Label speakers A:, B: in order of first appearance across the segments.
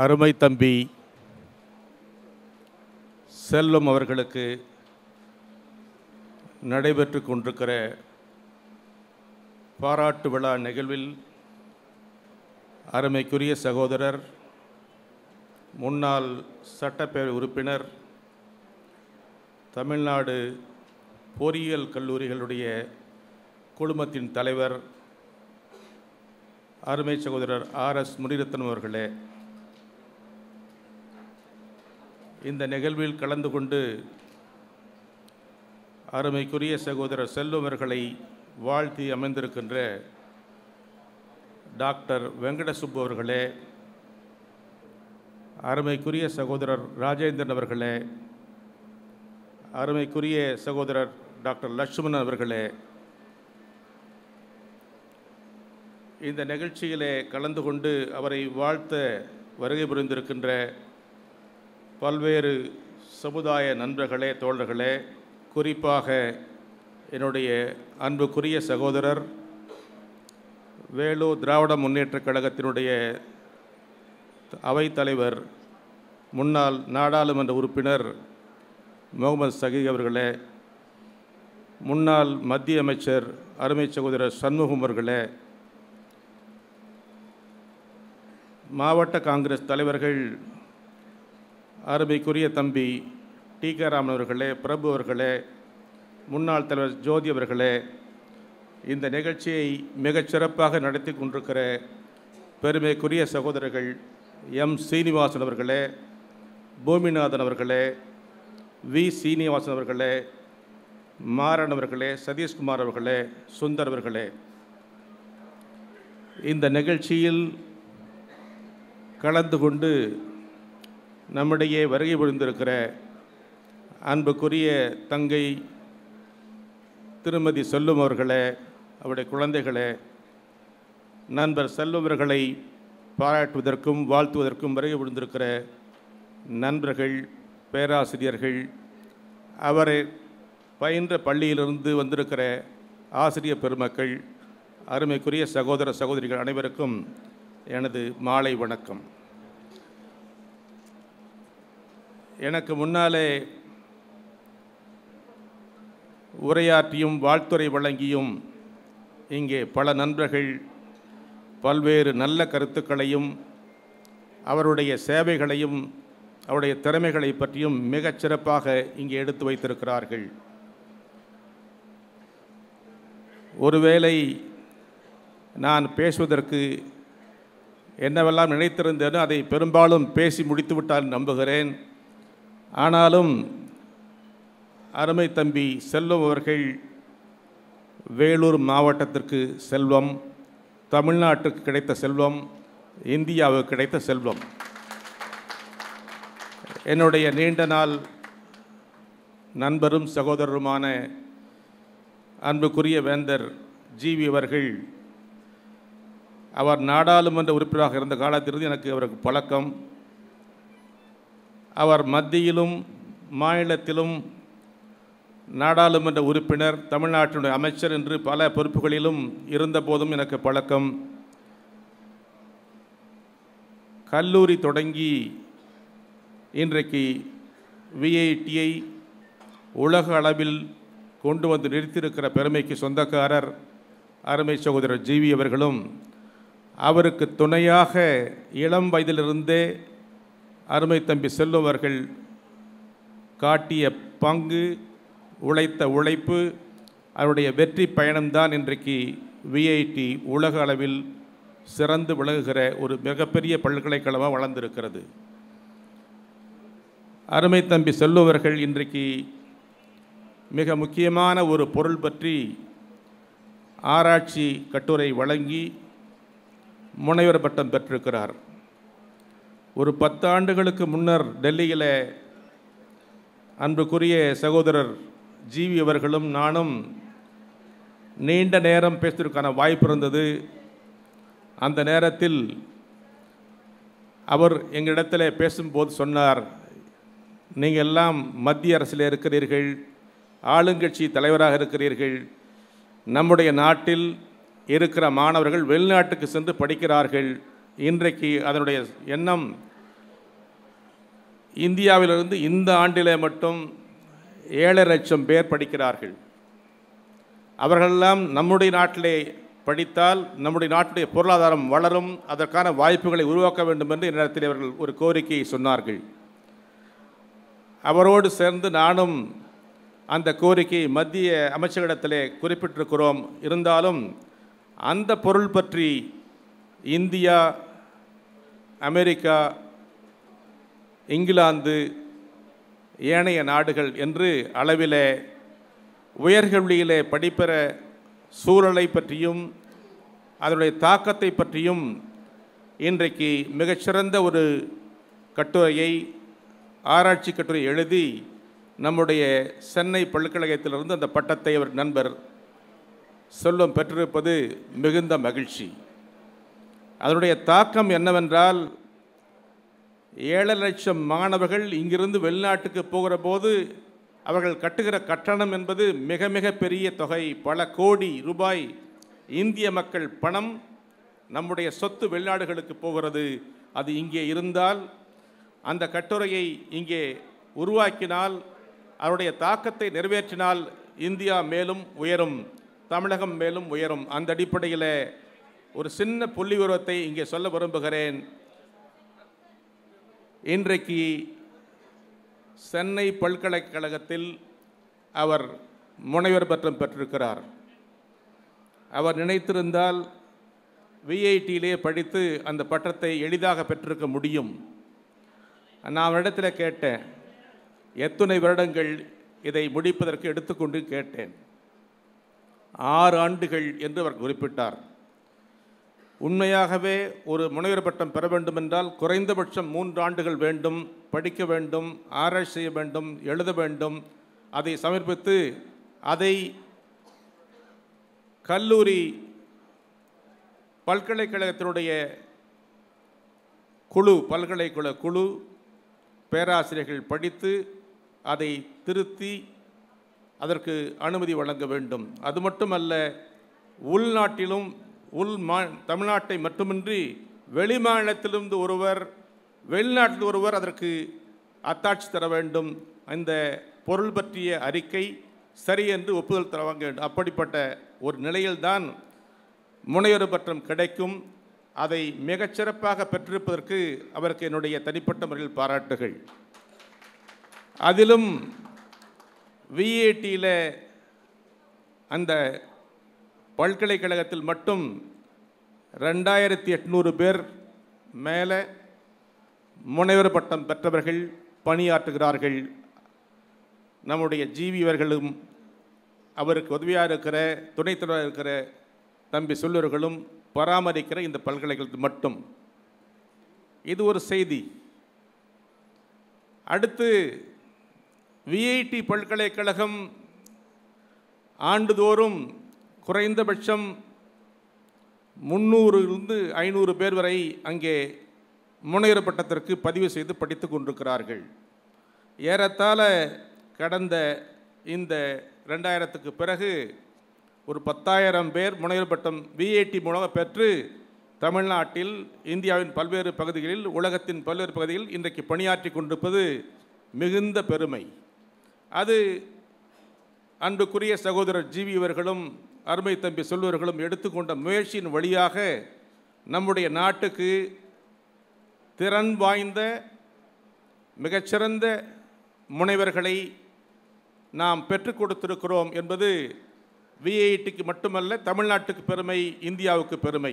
A: அருமை தம்பி செல்வம் அவர்களுக்கு நடைபெற்று கொண்டிருக்கிற பாராட்டு விழா நிகழ்வில் அருமைக்குரிய சகோதரர் முன்னாள் சட்டப்பேரவை உறுப்பினர் தமிழ்நாடு பொறியியல் கல்லூரிகளுடைய குழுமத்தின் தலைவர் அருமை சகோதரர் ஆர் எஸ் முனிரத்னம் அவர்களே இந்த நிகழ்வில் கலந்து கொண்டு அருமைக்குரிய சகோதரர் செல்வம் அவர்களை வாழ்த்தி அமைந்திருக்கின்ற டாக்டர் வெங்கடசுப்பு அவர்களே அருமைக்குரிய சகோதரர் ராஜேந்திரன் அவர்களே அருமைக்குரிய சகோதரர் டாக்டர் லட்சுமணன் அவர்களே இந்த நிகழ்ச்சியிலே கலந்து கொண்டு அவரை வாழ்த்த வருகை புரிந்திருக்கின்ற பல்வேறு சமுதாய நண்பர்களே தோழர்களே குறிப்பாக என்னுடைய அன்புக்குரிய சகோதரர் வேலூர் திராவிட முன்னேற்றக் கழகத்தினுடைய அவைத்தலைவர் முன்னாள் நாடாளுமன்ற உறுப்பினர் முகமது சகீக் அவர்களே முன்னாள் மத்திய அமைச்சர் அருமை சகோதரர் சண்முகம் அவர்களே மாவட்ட காங்கிரஸ் தலைவர்கள் அருமைக்குரிய தம்பி டி கே ராமன் அவர்களே பிரபு அவர்களே முன்னாள் தலைவர் ஜோதி அவர்களே இந்த நிகழ்ச்சியை மிகச் சிறப்பாக நடத்தி கொண்டிருக்கிற பெருமைக்குரிய சகோதரர்கள் எம் சீனிவாசன் அவர்களே பூமிநாதன் அவர்களே வி சீனிவாசன் அவர்களே மாறன் அவர்களே சதீஷ்குமார் அவர்களே சுந்தர் அவர்களே இந்த நிகழ்ச்சியில் கலந்து கொண்டு நம்மிடையே வருகை புரிந்திருக்கிற அன்புக்குரிய தங்கை திருமதி செல்லும் அவர்களே அவருடைய குழந்தைகளே நண்பர் செல்வவர்களை பாராட்டுவதற்கும் வாழ்த்துவதற்கும் வருகை புரிந்திருக்கிற நண்பர்கள் பேராசிரியர்கள் அவரை பயின்ற பள்ளியிலிருந்து வந்திருக்கிற ஆசிரியர் பெருமக்கள் அருமைக்குரிய சகோதர சகோதரிகள் அனைவருக்கும் எனது மாலை வணக்கம் எனக்கு முன்னாலே உரையாற்றியும் வாழ்த்துரை வழங்கியும் இங்கே பல நண்பர்கள் பல்வேறு நல்ல கருத்துக்களையும் அவருடைய சேவைகளையும் அவருடைய திறமைகளை பற்றியும் மிகச் சிறப்பாக இங்கே எடுத்து வைத்திருக்கிறார்கள் ஒருவேளை நான் பேசுவதற்கு என்னவெல்லாம் நினைத்திருந்தேனோ அதை பெரும்பாலும் பேசி முடித்துவிட்டால் நம்புகிறேன் ஆனாலும் அருமை தம்பி செல்வம் அவர்கள் வேலூர் மாவட்டத்திற்கு செல்வம் தமிழ்நாட்டுக்கு கிடைத்த செல்வம் இந்தியாவுக்கு கிடைத்த செல்வம் என்னுடைய நீண்ட நாள் நண்பரும் சகோதரருமான அன்புக்குரிய வேந்தர் ஜிவி அவர்கள் அவர் நாடாளுமன்ற உறுப்பினராக இருந்த காலத்திலிருந்து எனக்கு அவருக்கு பழக்கம் அவர் மத்தியிலும் மாநிலத்திலும் நாடாளுமன்ற உறுப்பினர் தமிழ்நாட்டினுடைய அமைச்சர் என்று பல பொறுப்புகளிலும் இருந்தபோதும் எனக்கு பழக்கம் கல்லூரி தொடங்கி இன்றைக்கு விஐடியை உலக அளவில் கொண்டு வந்து நிறுத்தியிருக்கிற பெருமைக்கு சொந்தக்காரர் அருமை சகோதரர் ஜிவி அவர்களும் அவருக்கு துணையாக இளம் வயதிலிருந்தே அருமை தம்பி செல்வவர்கள் காட்டிய பங்கு உழைத்த உழைப்பு அவருடைய வெற்றி பயணம்தான் இன்றைக்கு விஐடி உலக அளவில் சிறந்து விளங்குகிற ஒரு மிகப்பெரிய பல்கலைக்கழகமாக வளர்ந்திருக்கிறது அருமை தம்பி செல்வவர்கள் இன்றைக்கு மிக முக்கியமான ஒரு பொருள் பற்றி ஆராய்ச்சி கட்டுரை வழங்கி முனைவர் பட்டம் பெற்றிருக்கிறார் ஒரு பத்து ஆண்டுகளுக்கு முன்னர் டெல்லியில் அன்புக்குரிய சகோதரர் ஜிவி அவர்களும் நானும் நீண்ட நேரம் பேசுவதற்கான வாய்ப்பு இருந்தது அந்த நேரத்தில் அவர் எங்களிடத்தில் பேசும்போது சொன்னார் நீங்கள் எல்லாம் மத்திய அரசில் இருக்கிறீர்கள் ஆளுங்கட்சி தலைவராக இருக்கிறீர்கள் நம்முடைய நாட்டில் இருக்கிற மாணவர்கள் வெளிநாட்டுக்கு சென்று படிக்கிறார்கள் இன்றைக்கு அதனுடைய எண்ணம் இந்தியாவிலிருந்து இந்த ஆண்டிலே மட்டும் ஏழரை லட்சம் பேர் படிக்கிறார்கள் அவர்களெல்லாம் நம்முடைய நாட்டிலே படித்தால் நம்முடைய நாட்டுடைய பொருளாதாரம் வளரும் அதற்கான வாய்ப்புகளை உருவாக்க வேண்டும் என்று நேரத்தில் அவர்கள் ஒரு கோரிக்கையை சொன்னார்கள் அவரோடு சேர்ந்து நானும் அந்த கோரிக்கையை மத்திய அமைச்சரிடத்திலே குறிப்பிட்டிருக்கிறோம் இருந்தாலும் அந்த பொருள் பற்றி இந்தியா அமெரிக்கா இங்கிலாந்து ஏனைய நாடுகள் என்று அளவிலே உயர்கல்வியிலே படிப்பெற சூழலை பற்றியும் அதனுடைய தாக்கத்தை பற்றியும் இன்றைக்கு மிகச்சிறந்த ஒரு கட்டுரையை ஆராய்ச்சி கட்டுரை எழுதி நம்முடைய சென்னை பல்கலைக்கழகத்திலிருந்து அந்த பட்டத்தை அவர் நண்பர் செல்வம் பெற்றிருப்பது மிகுந்த மகிழ்ச்சி அதனுடைய தாக்கம் என்னவென்றால் ஏழரை லட்சம் மாணவர்கள் இங்கிருந்து வெளிநாட்டுக்கு போகிற போது அவர்கள் கட்டுகிற கட்டணம் என்பது மிக மிக பெரிய தொகை பல கோடி ரூபாய் இந்திய மக்கள் பணம் நம்முடைய சொத்து வெளிநாடுகளுக்கு போகிறது அது இங்கே இருந்தால் அந்த கட்டுரையை இங்கே உருவாக்கினால் அவருடைய தாக்கத்தை நிறைவேற்றினால் இந்தியா மேலும் உயரும் தமிழகம் மேலும் உயரும் அந்த அடிப்படையில் ஒரு சின்ன புள்ளி உருவத்தை இங்கே சொல்ல விரும்புகிறேன் இன்றைக்கு சென்னை பல்கலைக்கழகத்தில் அவர் முனைவர் பட்டம் பெற்றிருக்கிறார் அவர் நினைத்திருந்தால் விஐடியிலே படித்து அந்த பட்டத்தை எளிதாக பெற்றிருக்க முடியும் நான் அவரிடத்தில் கேட்டேன் எத்தனை வருடங்கள் இதை முடிப்பதற்கு எடுத்துக்கொண்டு கேட்டேன் ஆறு ஆண்டுகள் என்று அவர் குறிப்பிட்டார் உண்மையாகவே ஒரு முனைவர் பட்டம் பெற வேண்டுமென்றால் குறைந்தபட்சம் மூன்று ஆண்டுகள் வேண்டும் படிக்க வேண்டும் ஆராய்ச்சி செய்ய வேண்டும் எழுத வேண்டும் அதை சமர்ப்பித்து அதை கல்லூரி பல்கலைக்கழகத்தினுடைய குழு பல்கலைக்கழக குழு பேராசிரியர்கள் படித்து அதை திருத்தி அதற்கு அனுமதி வழங்க வேண்டும் அது மட்டுமல்ல உள்நாட்டிலும் உள் மா தமிழ்நாட்டை மட்டுமின்றி வெளிமாநிலத்திலிருந்து ஒருவர் வெளிநாட்டில் ஒருவர் அதற்கு அத்தாட்சி தர வேண்டும் இந்த பொருள் பற்றிய அறிக்கை சரி என்று ஒப்புதல் தர வாங்க வேண்டும் அப்படிப்பட்ட ஒரு நிலையில்தான் முனைவர் பட்டம் கிடைக்கும் அதை மிகச்சிறப்பாக பெற்றிருப்பதற்கு அவருக்கு என்னுடைய தனிப்பட்ட முறையில் பாராட்டுகள் அதிலும் விஏடியில் அந்த பல்கலைக்கழகத்தில் மட்டும் ரெண்டாயிரத்தி எட்நூறு பேர் மேலே முனைவர் பட்டம் பெற்றவர்கள் பணியாற்றுகிறார்கள் நம்முடைய ஜிவி அவர்களும் அவருக்கு உதவியாக இருக்கிற துணைத் தலைவராக இருக்கிற தம்பி சொல்லூர்களும் பராமரிக்கிற இந்த பல்கலைக்கழகத்தில் மட்டும் இது ஒரு செய்தி அடுத்து விஐடி பல்கலைக்கழகம் ஆண்டுதோறும் குறைந்தபட்சம் முந்நூறிலிருந்து ஐநூறு பேர் வரை அங்கே முனைவர் பட்டத்திற்கு பதிவு செய்து படித்து கொண்டிருக்கிறார்கள் ஏறத்தாழ கடந்த இந்த ரெண்டாயிரத்துக்கு பிறகு ஒரு பத்தாயிரம் பேர் முனைவர் பட்டம் விஐடி மூலமாக பெற்று தமிழ்நாட்டில் இந்தியாவின் பல்வேறு பகுதிகளில் உலகத்தின் பல்வேறு பகுதிகளில் இன்றைக்கு பணியாற்றி கொண்டிருப்பது மிகுந்த பெருமை அது அன்புக்குரிய சகோதரர் ஜிவி அவர்களும் அருமை தம்பி சொல்வர்களும் எடுத்துக்கொண்ட முயற்சியின் வழியாக நம்முடைய நாட்டுக்கு திறன் வாய்ந்த மிகச்சிறந்த முனைவர்களை நாம் பெற்றுக் கொடுத்திருக்கிறோம் என்பது விஐடிக்கு மட்டுமல்ல தமிழ்நாட்டுக்கு பெருமை இந்தியாவுக்கு பெருமை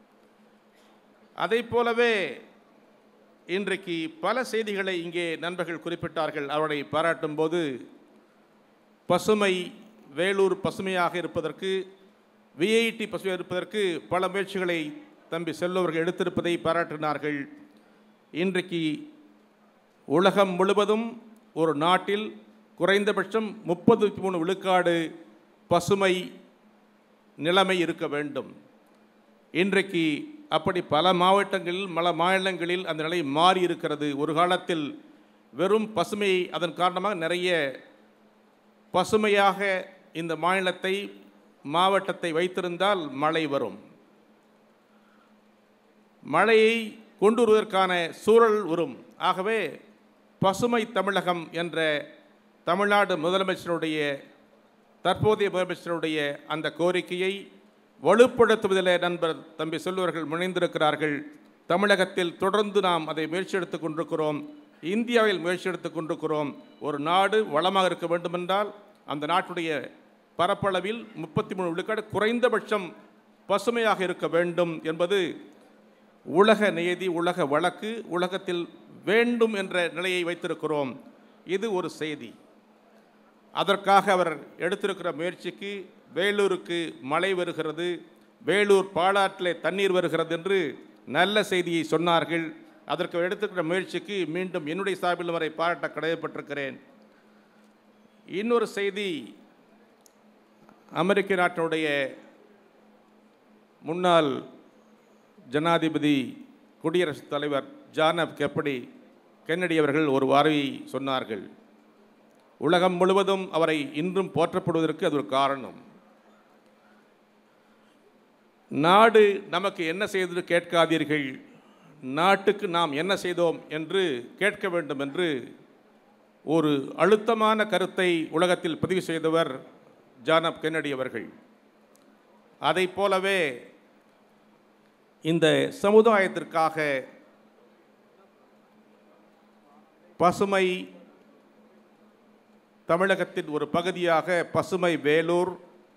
A: அதை போலவே இன்றைக்கு பல செய்திகளை இங்கே நண்பர்கள் குறிப்பிட்டார்கள் அவரை பாராட்டும் போது பசுமை வேலூர் பசுமையாக இருப்பதற்கு விஐடி பசுமையாக இருப்பதற்கு பல முயற்சிகளை தம்பி செல்வர்கள் எடுத்திருப்பதை பாராட்டினார்கள் இன்றைக்கு உலகம் முழுவதும் ஒரு நாட்டில் குறைந்தபட்சம் முப்பது மூணு விழுக்காடு பசுமை நிலைமை இருக்க வேண்டும் இன்றைக்கு அப்படி பல மாவட்டங்களில் பல மாநிலங்களில் அந்த நிலை மாறி இருக்கிறது ஒரு காலத்தில் வெறும் பசுமை அதன் காரணமாக நிறைய பசுமையாக இந்த மாநிலத்தை மாவட்டத்தை வைத்திருந்தால் மழை வரும் மழையை கொண்டு வருவதற்கான சூழல் வரும் ஆகவே பசுமை தமிழகம் என்ற தமிழ்நாடு முதலமைச்சருடைய தற்போதைய முதலமைச்சருடைய அந்த கோரிக்கையை வலுப்படுத்துவதில் நண்பர் தம்பி செல்வர்கள் முனைந்திருக்கிறார்கள் தமிழகத்தில் தொடர்ந்து நாம் அதை முயற்சி எடுத்துக் கொண்டிருக்கிறோம் இந்தியாவில் முயற்சி எடுத்துக் கொண்டிருக்கிறோம் ஒரு நாடு வளமாக இருக்க வேண்டுமென்றால் அந்த நாட்டுடைய பரப்பளவில் முப்பத்தி மூணு விழுக்காடு குறைந்தபட்சம் பசுமையாக இருக்க வேண்டும் என்பது உலக நியதி உலக வழக்கு உலகத்தில் வேண்டும் என்ற நிலையை வைத்திருக்கிறோம் இது ஒரு செய்தி அதற்காக அவர் எடுத்திருக்கிற முயற்சிக்கு வேலூருக்கு மழை வருகிறது வேலூர் பாலாற்றிலே தண்ணீர் வருகிறது என்று நல்ல செய்தியை சொன்னார்கள் அதற்கு அவர் எடுத்திருக்கிற முயற்சிக்கு மீண்டும் என்னுடைய சார்பில் வரை பாராட்ட கடமைப்பட்டிருக்கிறேன் இன்னொரு செய்தி அமெரிக்க நாட்டினுடைய முன்னாள் ஜனாதிபதி குடியரசுத் தலைவர் ஜான் எஃப் கெப்படி கென்னடி அவர்கள் ஒரு வார்த்தையை சொன்னார்கள் உலகம் முழுவதும் அவரை இன்றும் போற்றப்படுவதற்கு அது ஒரு காரணம் நாடு நமக்கு என்ன செய்தது கேட்காதீர்கள் நாட்டுக்கு நாம் என்ன செய்தோம் என்று கேட்க வேண்டும் என்று ஒரு அழுத்தமான கருத்தை உலகத்தில் பதிவு செய்தவர் ஜான் எஃப் கென்னடி அவர்கள் அதைப் போலவே இந்த சமுதாயத்திற்காக பசுமை தமிழகத்தின் ஒரு பகுதியாக பசுமை வேலூர்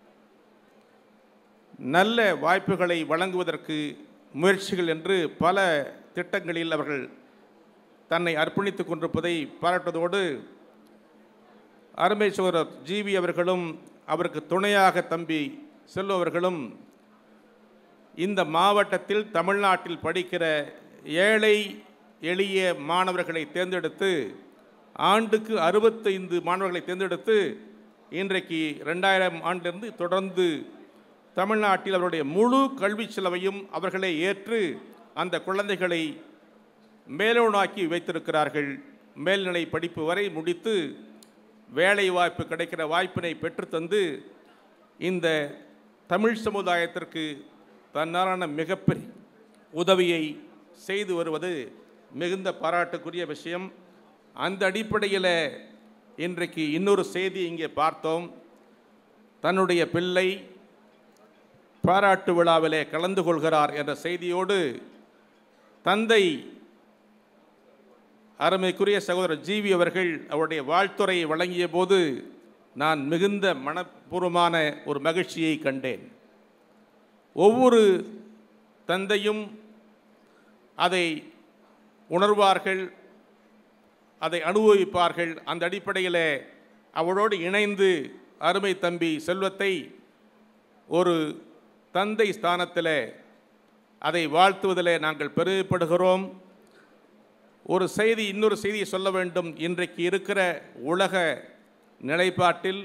A: நல்ல வாய்ப்புகளை வழங்குவதற்கு முயற்சிகள் என்று பல திட்டங்களில் அவர்கள் தன்னை அர்ப்பணித்துக் கொண்டிருப்பதை பாராட்டுவதோடு அருமை சோதரர் ஜிவி அவர்களும் அவருக்கு துணையாக தம்பி செல்வ அவர்களும் இந்த மாவட்டத்தில் தமிழ்நாட்டில் படிக்கிற ஏழை எளிய மாணவர்களை தேர்ந்தெடுத்து ஆண்டுக்கு அறுபத்தைந்து மாணவர்களை தேர்ந்தெடுத்து இன்றைக்கு ரெண்டாயிரம் ஆண்டிலிருந்து தொடர்ந்து தமிழ்நாட்டில் அவருடைய முழு கல்வி செலவையும் அவர்களே ஏற்று அந்த குழந்தைகளை மேலோனாக்கி வைத்திருக்கிறார்கள் மேல்நிலை படிப்பு வரை முடித்து வேலை வாய்ப்பு கிடைக்கிற வாய்ப்பினை பெற்றுத்தந்து இந்த தமிழ் சமுதாயத்திற்கு தன்னாலான மிகப்பெரிய உதவியை செய்து வருவது மிகுந்த பாராட்டுக்குரிய விஷயம் அந்த அடிப்படையில் இன்றைக்கு இன்னொரு செய்தி இங்கே பார்த்தோம் தன்னுடைய பிள்ளை பாராட்டு விழாவிலே கலந்து கொள்கிறார் என்ற செய்தியோடு தந்தை அருமைக்குரிய சகோதரர் ஜிவி அவர்கள் அவருடைய வாழ்த்துறையை வழங்கிய போது நான் மிகுந்த மனப்பூர்வமான ஒரு மகிழ்ச்சியை கண்டேன் ஒவ்வொரு தந்தையும் அதை உணர்வார்கள் அதை அனுபவிப்பார்கள் அந்த அடிப்படையில் அவளோடு இணைந்து அருமை தம்பி செல்வத்தை ஒரு தந்தை ஸ்தானத்தில் அதை வாழ்த்துவதில் நாங்கள் பெருமைப்படுகிறோம் ஒரு செய்தி இன்னொரு செய்தியை சொல்ல வேண்டும் இன்றைக்கு இருக்கிற உலக நிலைப்பாட்டில்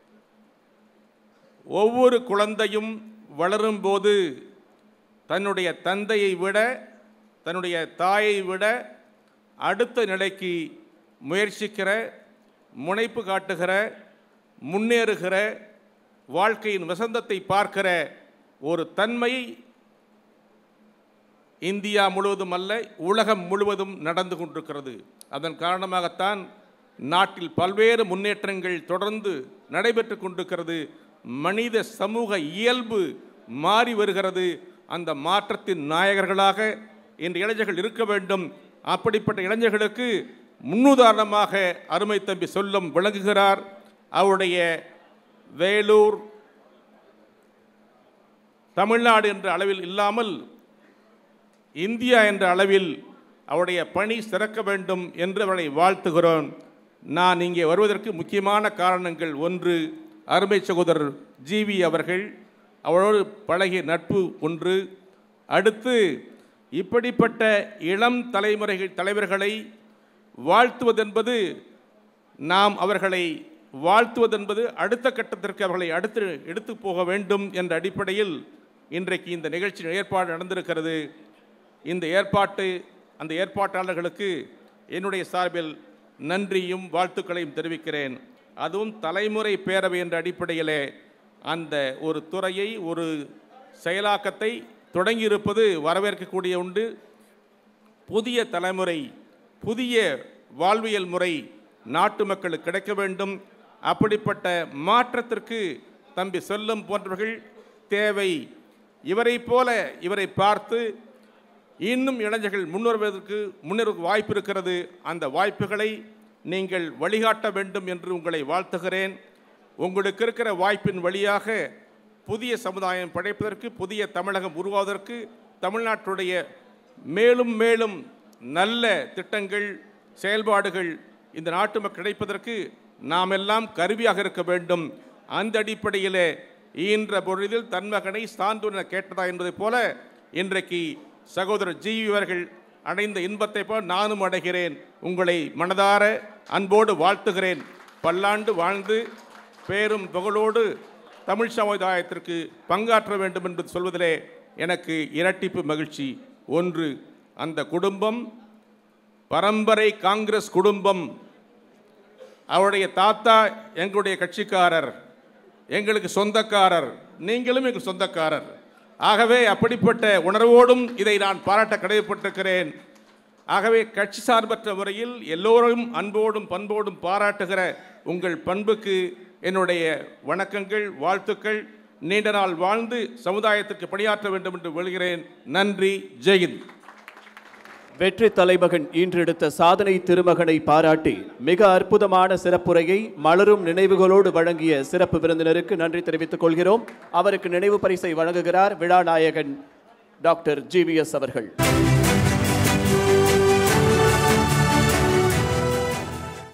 A: ஒவ்வொரு குழந்தையும் வளரும்போது தன்னுடைய தந்தையை விட தன்னுடைய தாயை விட அடுத்த நிலைக்கு முயற்சிக்கிற முனைப்பு காட்டுகிற முன்னேறுகிற வாழ்க்கையின் வசந்தத்தை பார்க்கிற ஒரு தன்மை இந்தியா முழுவதும் அல்ல உலகம் முழுவதும் நடந்து கொண்டிருக்கிறது அதன் காரணமாகத்தான் நாட்டில் பல்வேறு முன்னேற்றங்கள் தொடர்ந்து நடைபெற்று கொண்டிருக்கிறது மனித சமூக இயல்பு மாறி வருகிறது அந்த மாற்றத்தின் நாயகர்களாக இன்று இளைஞர்கள் இருக்க வேண்டும் அப்படிப்பட்ட இளைஞர்களுக்கு முன்னுதாரணமாக அருமை தம்பி சொல்லம் விளங்குகிறார் அவருடைய வேலூர் தமிழ்நாடு என்ற அளவில் இல்லாமல் இந்தியா என்ற அளவில் அவருடைய பணி சிறக்க வேண்டும் என்று அவரை வாழ்த்துகிறோம் நான் இங்கே வருவதற்கு முக்கியமான காரணங்கள் ஒன்று அருமை சகோதரர் ஜிவி அவர்கள் அவரோடு பழகிய நட்பு ஒன்று அடுத்து இப்படிப்பட்ட இளம் தலைமுறைகள் தலைவர்களை வாழ்த்துவதென்பது நாம் அவர்களை வாழ்த்துவதென்பது அடுத்த கட்டத்திற்கு அவர்களை அடுத்து எடுத்து போக வேண்டும் என்ற அடிப்படையில் இன்றைக்கு இந்த நிகழ்ச்சி ஏற்பாடு நடந்திருக்கிறது இந்த ஏற்பாட்டு அந்த ஏற்பாட்டாளர்களுக்கு என்னுடைய சார்பில் நன்றியும் வாழ்த்துக்களையும் தெரிவிக்கிறேன் அதுவும் தலைமுறை பேரவை என்ற அடிப்படையிலே அந்த ஒரு துறையை ஒரு செயலாக்கத்தை தொடங்கியிருப்பது வரவேற்கக்கூடிய உண்டு புதிய தலைமுறை புதிய வாழ்வியல் முறை நாட்டு மக்களுக்கு கிடைக்க வேண்டும் அப்படிப்பட்ட மாற்றத்திற்கு தம்பி செல்லம் போன்றவர்கள் தேவை இவரைப் போல இவரை பார்த்து இன்னும் இளைஞர்கள் முன்வருவதற்கு முன்னேறுவதற்கு வாய்ப்பு இருக்கிறது அந்த வாய்ப்புகளை நீங்கள் வழிகாட்ட வேண்டும் என்று உங்களை வாழ்த்துகிறேன் உங்களுக்கு இருக்கிற வாய்ப்பின் வழியாக புதிய சமுதாயம் படைப்பதற்கு புதிய தமிழகம் உருவாவதற்கு தமிழ்நாட்டுடைய மேலும் மேலும் நல்ல திட்டங்கள் செயல்பாடுகள் இந்த நாட்டு மக்கள் கிடைப்பதற்கு நாம் எல்லாம் கருவியாக இருக்க வேண்டும் அந்த அடிப்படையிலே ஈன்ற பொழுதில் தன் மகனை சான்றோர் கேட்டதா என்பதைப் போல இன்றைக்கு சகோதரர் ஜி அவர்கள் அடைந்த இன்பத்தை போல் நானும் அடைகிறேன் உங்களை மனதார அன்போடு வாழ்த்துகிறேன் பல்லாண்டு வாழ்ந்து பேரும் புகழோடு தமிழ் சமுதாயத்திற்கு பங்காற்ற வேண்டும் என்று சொல்வதிலே எனக்கு இரட்டிப்பு மகிழ்ச்சி ஒன்று அந்த குடும்பம் பரம்பரை காங்கிரஸ் குடும்பம் அவருடைய தாத்தா எங்களுடைய கட்சிக்காரர் எங்களுக்கு சொந்தக்காரர் நீங்களும் எங்கள் சொந்தக்காரர் ஆகவே அப்படிப்பட்ட உணர்வோடும் இதை நான் பாராட்ட கடமைப்பட்டிருக்கிறேன் ஆகவே கட்சி சார்பற்ற முறையில் எல்லோரும் அன்போடும் பண்போடும் பாராட்டுகிற உங்கள் பண்புக்கு என்னுடைய வணக்கங்கள் வாழ்த்துக்கள் நீண்ட நாள் வாழ்ந்து சமுதாயத்திற்கு பணியாற்ற வேண்டும் என்று விழுகிறேன் நன்றி ஜெயந்த்
B: வெற்றி தலைமகன் ஈன்றெடுத்த சாதனை திருமகனை பாராட்டி மிக அற்புதமான சிறப்புரையை மலரும் நினைவுகளோடு வழங்கிய சிறப்பு விருந்தினருக்கு நன்றி தெரிவித்துக் கொள்கிறோம் அவருக்கு நினைவு பரிசை வழங்குகிறார் விழா நாயகன் டாக்டர் ஜிவிஎஸ் அவர்கள்